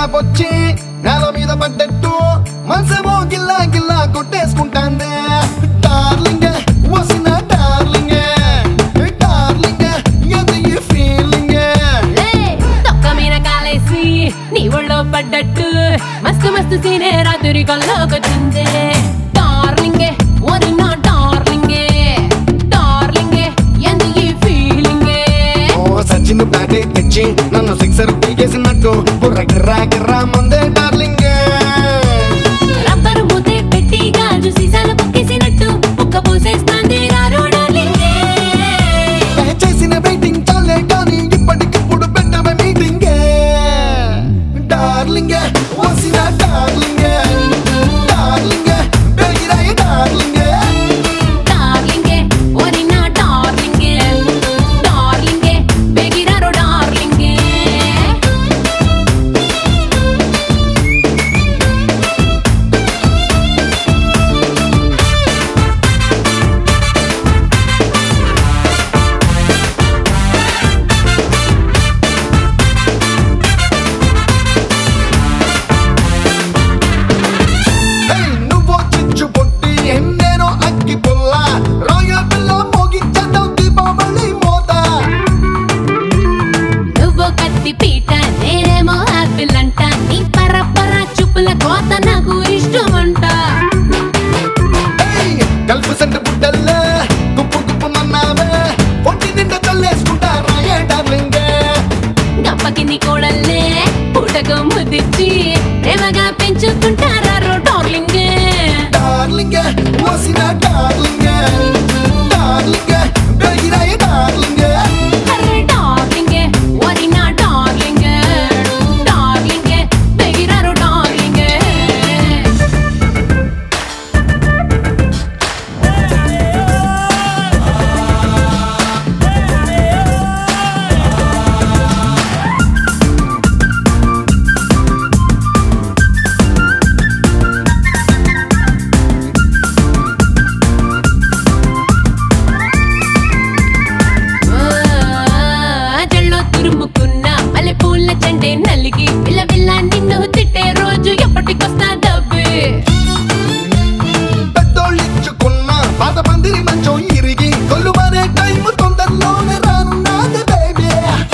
gap వచ్చి నేల మీద పడ్డట్టు మనసేమో గిల్లా గిల్లా కొట్టేసుకుంటాందే డార్లింగ్ వసిన డార్లింగ్ డార్లింగ్ అది ఈ ఫీలింగ్ లే, తొక్క మీద కాలేసి నీ ఒళ్ళో పడ్డట్టు మస్తు మస్తు సీనే రాత్రి కల్లోకొచ్చిందే డార్లింగే ఓరి నా డార్లింగే డార్లింగే ఎందు ఈ ఫీలింగే ఓ సచిన్ బ్యాటే తెచ్చి నన్ను సిక్సర్ పీకేసినట్టు బుర్ర గిర్రా గిర్రా మందే డార్లింగ్ రబ్బరు మూతే పెట్టి గాజు సీసాలు పొక్కేసినట్టు ముక్క పోసేస్తాంది రారో డార్లింగే చేసిన వెయిటింగ్ చాలే కానీ ఇప్పటికిప్పుడు పెట్టమే మీటింగ్ డార్లింగ్ వసిన డార్లింగ్ డార్లింగ్ పెరిగిరాయి డార్లింగ్ డార్లింగే ఓరి నా డార్లింగే డార్లింగే బెగిరారో డార్లింగే Hey, నువ్వో చిచ్చు పొట్టి ఎన్నేనో అక్కి పుల్ల రాయల్ పిల్ల మోగించేద్దాం దీపావళి మోత నువ్వు కత్తి పీట నేనేమో ఆపిల్ అంట నీ పరపర చూపుల కోత నాకు ఇష్టమంట Hey, గల్ఫ్ సెంట్ బుడ్డల్లే గుప్పు గుప్పు మన్నావే పొట్టి నిండా చల్లేసుకుంటా రాయే డార్లింగ్ గప్పకి కోడల్లే పూటకు ముదిచ్చి ప్రేమగా పెంచుకుంటారా డార్లింగ్ డార్లింగ్ వసిన డార్లింగ్ డార్లింగ్ పెరిగిరాయి డార్లింగ్ అరే డార్లింగ్ ఓరి నా డార్లింగ్ డార్లింగ్ బెగిరారు డార్లింగ్ జల్లో తురుముకున్న మల్లె పూల చండే నలిగి పిల్ల పిల్ల నిన్ను తిట్టే రోజు ఎప్పటికొస్తా డబ్బే పెద్దోళ్ళిచ్చుకున్న పాత పందిరి మంచం ఇరిగి కొల్లు మరే టైం తొందరలోనే రానున్నది బేబీ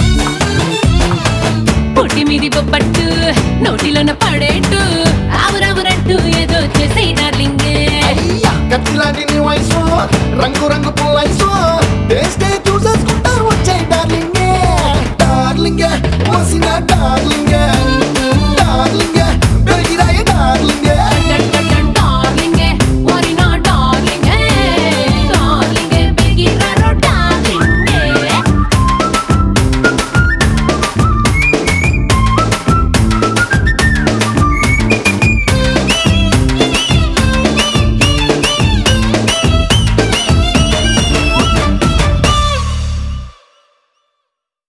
పొట్టి మీది బొబ్బట్టు నోటిలోన పడేట్టు ఆవురావురంటూ ఏదో చేసే డార్లింగ్ అయ్యా కత్తిలాంటి నీ వయసు రంగు రంగు పూ